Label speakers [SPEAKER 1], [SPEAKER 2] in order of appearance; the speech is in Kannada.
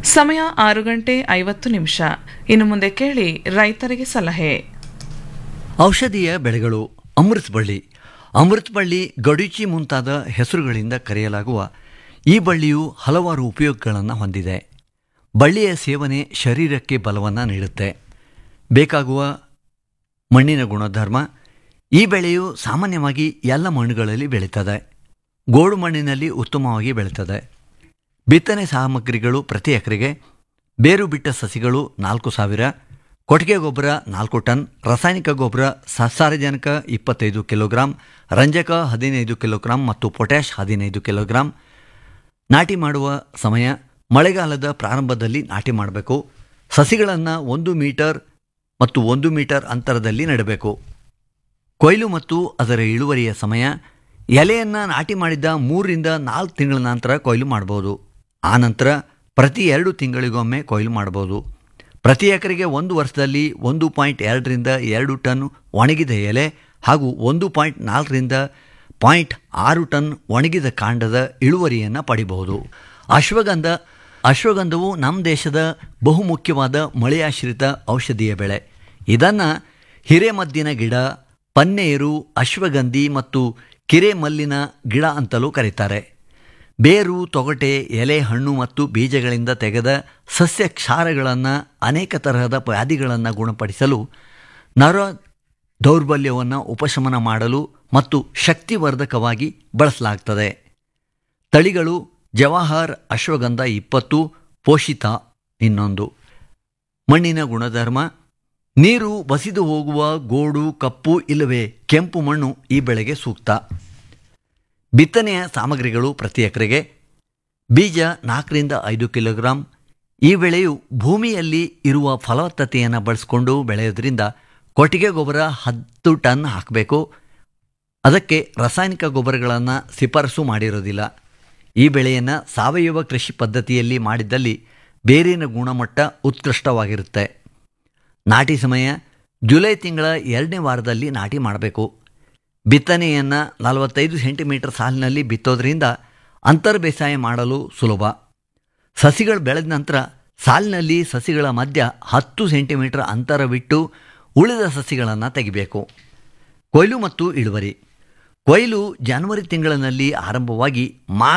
[SPEAKER 1] ಸಮಯ ಆರು ಗಂಟೆ ಐವತ್ತು ನಿಮಿಷ ಇನ್ನು ಮುಂದೆ ಕೇಳಿ ರೈತರಿಗೆ ಸಲಹೆ
[SPEAKER 2] ಔಷಧೀಯ ಬೆಳೆಗಳು ಅಮೃತ ಬಳ್ಳಿ ಅಮೃತ ಬಳ್ಳಿ ಗಡುಚಿ ಮುಂತಾದ ಹೆಸರುಗಳಿಂದ ಕರೆಯಲಾಗುವ ಈ ಬಳ್ಳಿಯು ಹಲವಾರು ಉಪಯೋಗಗಳನ್ನು ಹೊಂದಿದೆ ಬಳ್ಳಿಯ ಸೇವನೆ ಶರೀರಕ್ಕೆ ಬಲವನ್ನು ನೀಡುತ್ತೆ ಬೇಕಾಗುವ ಮಣ್ಣಿನ ಗುಣಧರ್ಮ ಈ ಬೆಳೆಯು ಸಾಮಾನ್ಯವಾಗಿ ಎಲ್ಲ ಮಣ್ಣುಗಳಲ್ಲಿ ಬೆಳೀತದೆ ಗೋಡು ಮಣ್ಣಿನಲ್ಲಿ ಉತ್ತಮವಾಗಿ ಬೆಳೀತದೆ ಬಿತ್ತನೆ ಸಾಮಗ್ರಿಗಳು ಪ್ರತಿ ಎಕರೆಗೆ ಬೇರು ಬಿಟ್ಟ ಸಸಿಗಳು ನಾಲ್ಕು ಸಾವಿರ ಕೊಟ್ಟಿಗೆ ಗೊಬ್ಬರ ನಾಲ್ಕು ಟನ್ ರಾಸಾಯನಿಕ ಗೊಬ್ಬರ ಸಸಾರಜನಕ ಇಪ್ಪತ್ತೈದು ಕಿಲೋಗ್ರಾಂ ರಂಜಕ ಹದಿನೈದು ಕಿಲೋಗ್ರಾಂ ಮತ್ತು ಪೊಟ್ಯಾಷ್ ಹದಿನೈದು ಕಿಲೋಗ್ರಾಂ ನಾಟಿ ಮಾಡುವ ಸಮಯ ಮಳೆಗಾಲದ ಪ್ರಾರಂಭದಲ್ಲಿ ನಾಟಿ ಮಾಡಬೇಕು ಸಸಿಗಳನ್ನು ಒಂದು ಮೀಟರ್ ಮತ್ತು ಒಂದು ಮೀಟರ್ ಅಂತರದಲ್ಲಿ ನೆಡಬೇಕು ಕೊಯ್ಲು ಮತ್ತು ಅದರ ಇಳುವರಿಯ ಸಮಯ ಎಲೆಯನ್ನು ನಾಟಿ ಮಾಡಿದ ಮೂರರಿಂದ ನಾಲ್ಕು ತಿಂಗಳ ನಂತರ ಕೊಯ್ಲು ಮಾಡ್ಬೋದು ಆನಂತರ ಪ್ರತಿ ಎರಡು ತಿಂಗಳಿಗೊಮ್ಮೆ ಕೊಯ್ಲು ಮಾಡ್ಬೋದು ಪ್ರತಿ ಎಕರೆಗೆ ಒಂದು ವರ್ಷದಲ್ಲಿ ಒಂದು ಪಾಯಿಂಟ್ ಎರಡರಿಂದ ಎರಡು ಟನ್ ಒಣಗಿದ ಎಲೆ ಹಾಗೂ ಒಂದು ಪಾಯಿಂಟ್ ನಾಲ್ಕರಿಂದ ಪಾಯಿಂಟ್ ಆರು ಟನ್ ಒಣಗಿದ ಕಾಂಡದ ಇಳುವರಿಯನ್ನು ಪಡಿಬಹುದು ಅಶ್ವಗಂಧ ಅಶ್ವಗಂಧವು ನಮ್ಮ ದೇಶದ ಬಹುಮುಖ್ಯವಾದ ಮಳೆಯಾಶ್ರಿತ ಔಷಧೀಯ ಬೆಳೆ ಇದನ್ನು ಹಿರೇಮದ್ದಿನ ಗಿಡ ಪನ್ನೇರು ಅಶ್ವಗಂಧಿ ಮತ್ತು ಕಿರೆಮಲ್ಲಿನ ಗಿಡ ಅಂತಲೂ ಕರೀತಾರೆ ಬೇರು ತೊಗಟೆ ಎಲೆ ಹಣ್ಣು ಮತ್ತು ಬೀಜಗಳಿಂದ ತೆಗೆದ ಸಸ್ಯ ಕ್ಷಾರಗಳನ್ನು ಅನೇಕ ತರಹದ ವ್ಯಾಧಿಗಳನ್ನು ಗುಣಪಡಿಸಲು ನರ ದೌರ್ಬಲ್ಯವನ್ನು ಉಪಶಮನ ಮಾಡಲು ಮತ್ತು ಶಕ್ತಿವರ್ಧಕವಾಗಿ ಬಳಸಲಾಗ್ತದೆ ತಳಿಗಳು ಜವಾಹರ್ ಅಶ್ವಗಂಧ ಇಪ್ಪತ್ತು ಪೋಷಿತ ಇನ್ನೊಂದು ಮಣ್ಣಿನ ಗುಣಧರ್ಮ ನೀರು ಬಸಿದು ಹೋಗುವ ಗೋಡು ಕಪ್ಪು ಇಲ್ಲವೇ ಕೆಂಪು ಮಣ್ಣು ಈ ಬೆಳೆಗೆ ಸೂಕ್ತ ಬಿತ್ತನೆಯ ಸಾಮಗ್ರಿಗಳು ಪ್ರತಿ ಎಕರೆಗೆ ಬೀಜ ನಾಲ್ಕರಿಂದ ಐದು ಕಿಲೋಗ್ರಾಂ ಈ ಬೆಳೆಯು ಭೂಮಿಯಲ್ಲಿ ಇರುವ ಫಲವತ್ತತೆಯನ್ನು ಬಳಸಿಕೊಂಡು ಬೆಳೆಯೋದ್ರಿಂದ ಕೊಟ್ಟಿಗೆ ಗೊಬ್ಬರ ಹತ್ತು ಟನ್ ಹಾಕಬೇಕು ಅದಕ್ಕೆ ರಾಸಾಯನಿಕ ಗೊಬ್ಬರಗಳನ್ನು ಶಿಫಾರಸು ಮಾಡಿರೋದಿಲ್ಲ ಈ ಬೆಳೆಯನ್ನು ಸಾವಯವ ಕೃಷಿ ಪದ್ಧತಿಯಲ್ಲಿ ಮಾಡಿದ್ದಲ್ಲಿ ಬೇರಿನ ಗುಣಮಟ್ಟ ಉತ್ಕೃಷ್ಟವಾಗಿರುತ್ತೆ ನಾಟಿ ಸಮಯ ಜುಲೈ ತಿಂಗಳ ಎರಡನೇ ವಾರದಲ್ಲಿ ನಾಟಿ ಮಾಡಬೇಕು ಬಿತ್ತನೆಯನ್ನು ನಲವತ್ತೈದು ಸೆಂಟಿಮೀಟರ್ ಸಾಲಿನಲ್ಲಿ ಬಿತ್ತೋದ್ರಿಂದ ಅಂತರ್ ಬೇಸಾಯ ಮಾಡಲು ಸುಲಭ ಸಸಿಗಳು ಬೆಳೆದ ನಂತರ ಸಾಲಿನಲ್ಲಿ ಸಸಿಗಳ ಮಧ್ಯ ಹತ್ತು ಸೆಂಟಿಮೀಟರ್ ಅಂತರವಿಟ್ಟು ಉಳಿದ ಸಸಿಗಳನ್ನು ತೆಗಿಬೇಕು ಕೊಯ್ಲು ಮತ್ತು ಇಳುವರಿ ಕೊಯ್ಲು ಜನವರಿ ತಿಂಗಳಿನಲ್ಲಿ ಆರಂಭವಾಗಿ ಮಾ